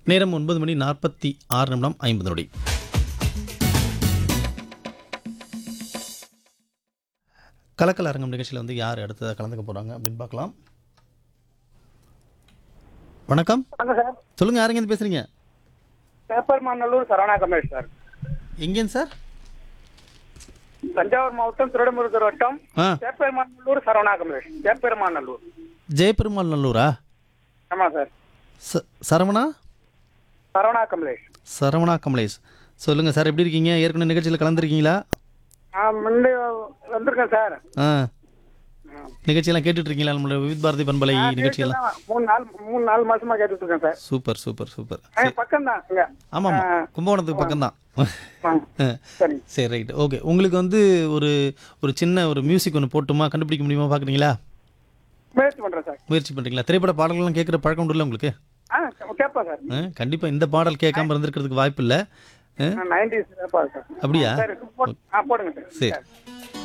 நேரம் ஒன்பது மணி நாற்பத்தி ஆறு நிமிடம் ஐம்பது நொடி கலக்கல் அரங்கம் நிகழ்ச்சியில் வந்து யார் அடுத்ததாக கலந்துக்க போகிறாங்க அப்படின்னு பார்க்கலாம் வணக்கம் வணக்கம் சார் சொல்லுங்கள் யாருங்க இருந்து பேசுகிறீங்க பேப்பர்மாநல்லூர் சரவணா கமேஷ் சார் எங்கேன்னு சார் தஞ்சாவூர் மாவட்டம் திருடமுருகர் வட்டம் ஆ பேப்பெருமாநல்லூர் சரவணா கமேஷ் பேப்பெருமாநல்லூர் ஜெயபெருமாள் நல்லூரா ஆமாம் சார் ச சரவணா சரவணா கமலேஷ் சரவணா கமலேஷ் சொல்லுங்கள் சார் எப்படி இருக்கீங்க ஏற்கனவே நிகழ்ச்சியில் கலந்துருக்கீங்களா ஆ முன்னே வந்திருக்கேன் சார் ஆ நிகழ்ச்சியெல்லாம் கேட்டுட்டு இருக்கீங்களா நம்மளோட விவித் பாரதி பண்பலை நிகழ்ச்சியெல்லாம் மூணு நாள் மூணு நாலு மாசமா கேட்டுட்டு இருக்கேன் சார் சூப்பர் சூப்பர் சூப்பர் ஆ, பக்கம் தான் இங்க ஆமாம் ஆமாம் கும்பகோணத்துக்கு பக்கம்தான் ஆ, சரி சரி ரைட் ஓகே உங்களுக்கு வந்து ஒரு ஒரு சின்ன ஒரு மியூசிக் ஒன்று போட்டுமா கண்டுபிடிக்க முடியுமா பார்க்குறீங்களா முயற்சி பண்றேன் சார் முயற்சி பண்ணுறீங்களா திரைப்பட பாடல்கள்லாம் கேட்குற பழக்கம் உண்டுல்ல உங்களுக்கு ஆ கேட்பேன் சார் கண்டிப்பாக இந்த பாடல் கேட்காம இருந்திருக்கிறதுக்கு வாய்ப்பு இல்லை நைன்டிஸ் கேட்பேன் சார் அப்படியா சரி போ- ஆ போடுங்க சார் சரி